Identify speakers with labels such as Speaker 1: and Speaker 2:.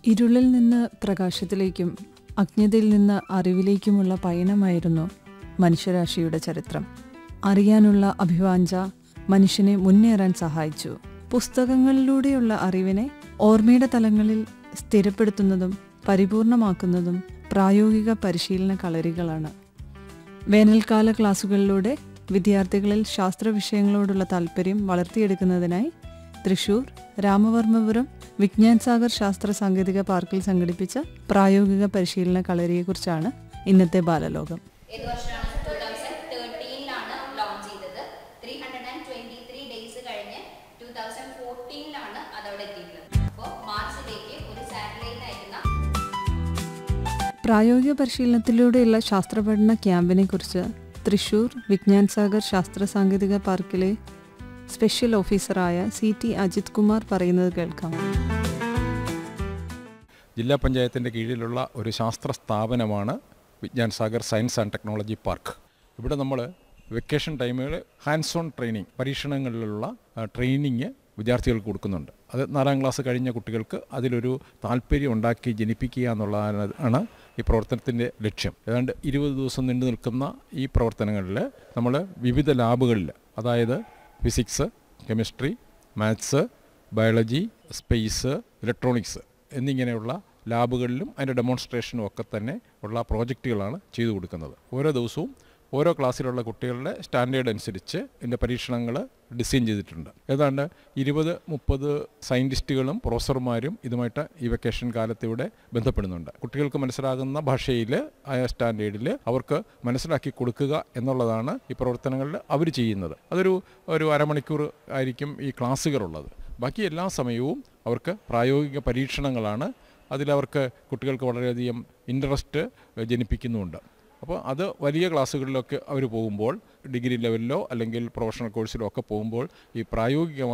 Speaker 1: ഇരുളിൽ നിന്ന് പ്രകാശത്തിലേക്കും അജ്ഞതയിൽ നിന്ന് അറിവിലേക്കുമുള്ള പയണമായിരുന്നു മനുഷ്യരാശിയുടെ ചരിത്രം അറിയാനുള്ള അഭിവാഞ്ച മനുഷ്യനെ മുന്നേറാൻ സഹായിച്ചു പുസ്തകങ്ങളിലൂടെയുള്ള അറിവിനെ ഓർമ്മയുടെ തലങ്ങളിൽ സ്ഥിരപ്പെടുത്തുന്നതും പരിപൂർണമാക്കുന്നതും പ്രായോഗിക പരിശീലന കളരികളാണ് വേനൽക്കാല ക്ലാസുകളിലൂടെ വിദ്യാർത്ഥികളിൽ ശാസ്ത്ര വിഷയങ്ങളോടുള്ള താല്പര്യം വളർത്തിയെടുക്കുന്നതിനായി തൃശൂർ രാമവർമ്മപുരം വിജ്ഞാൻ സാഗർ ശാസ്ത്ര സാങ്കേതിക പാർക്കിൽ സംഘടിപ്പിച്ച പ്രായോഗിക പരിശീലന കളരിയെക്കുറിച്ചാണ് ഇന്നത്തെ ബാലലോകം
Speaker 2: ഏത് വർഷമാണ് ടൂ തൗസൻഡ് തേർട്ടീനിലാണ് ലോഞ്ച് ചെയ്തത് three hundred and twenty three days കഴിഞ്ഞ് ടൂ തൗസൻഡ് ഫോർട്ടീനിലാണ് അതവിടെ എത്തിയിട്ടുള്ളത് അപ്പോൾ മാർച്ചിലേക്ക് ഒരു സാറ്റലൈറ്റ് അയക്കുന്ന
Speaker 1: പ്രായോഗിക പരിശീലനത്തിലൂടെയുള്ള ശാസ്ത്രപഠന ക്യാമ്പിനെ കുറിച്ച് തൃശൂർ വിജ്ഞാൻ സാഗർ ശാസ്ത്ര സാങ്കേതിക പാർക്കിലെ സ്പെഷ്യൽ ഓഫീസറായ സി ടി അജിത് കുമാർ പറയുന്നത് കേൾക്കാം
Speaker 3: ജില്ലാ പഞ്ചായത്തിൻ്റെ കീഴിലുള്ള ഒരു ശാസ്ത്ര സ്ഥാപനമാണ് Vigyan Sagar science and technology park ഇവിടെ നമ്മൾ വെക്കേഷൻ ടൈമിൽ ഹാൻഡ്സ് ഓൺ ട്രെയിനിങ് പരീക്ഷണങ്ങളിലുള്ള ട്രെയിനിങ് വിദ്യാർത്ഥികൾക്ക് കൊടുക്കുന്നുണ്ട് അത് നാലാം ക്ലാസ് കഴിഞ്ഞ കുട്ടികൾക്ക് അതിലൊരു താല്പര്യം ഉണ്ടാക്കി ജനിപ്പിക്കുക എന്നുള്ളതാണ് ആണ് ഈ പ്രവർത്തനത്തിൻ്റെ ലക്ഷ്യം ഏതാണ്ട് ഇരുപത് ദിവസം നീണ്ടു നിൽക്കുന്ന ഈ പ്രവർത്തനങ്ങളിൽ നമ്മൾ വിവിധ ലാബുകളിൽ അതായത് physics chemistry maths biology space electronics എന്നിങ്ങനെയുള്ള ലാബുകളിലും അതിൻ്റെ ഡെമോൺസ്ട്രേഷനും ഒക്കെ തന്നെ ഉള്ള പ്രോജക്റ്റുകളാണ് ചെയ്തു കൊടുക്കുന്നത് ഓരോ ദിവസവും ഓരോ ക്ലാസ്സിലുള്ള കുട്ടികളുടെ സ്റ്റാൻഡേർഡ് അനുസരിച്ച് ഇതിൻ്റെ പരീക്ഷണങ്ങൾ ഡിസൈൻ ചെയ്തിട്ടുണ്ട് ഏതാണ്ട് ഇരുപത് മുപ്പത് സയൻറ്റിസ്റ്റുകളും പ്രൊഫസർമാരും ഇതുമായിട്ട് ഈ വെക്കേഷൻ കാലത്ത് ഇവിടെ ബന്ധപ്പെടുന്നുണ്ട് കുട്ടികൾക്ക് മനസ്സിലാകുന്ന ഭാഷയിൽ ആയ സ്റ്റാൻഡേർഡിൽ അവർക്ക് മനസ്സിലാക്കി കൊടുക്കുക എന്നുള്ളതാണ് ഈ പ്രവർത്തനങ്ങളിൽ അവർ ചെയ്യുന്നത് അതൊരു ഒരു അരമണിക്കൂർ ആയിരിക്കും ഈ ക്ലാസ്സുകളുള്ളത് ബാക്കി എല്ലാ സമയവും അവർക്ക് പ്രായോഗിക പരീക്ഷണങ്ങളാണ് അതിലവർക്ക് കുട്ടികൾക്ക് വളരെയധികം ഇൻട്രസ്റ്റ് ജനിപ്പിക്കുന്നുമുണ്ട് അപ്പോൾ അത് വലിയ ക്ലാസ്സുകളിലൊക്കെ അവർ പോകുമ്പോൾ ഡിഗ്രി ലെവലിലോ അല്ലെങ്കിൽ പ്രൊഫഷണൽ കോഴ്സിലോ ഒക്കെ പോകുമ്പോൾ ഈ പ്രായോഗികമായ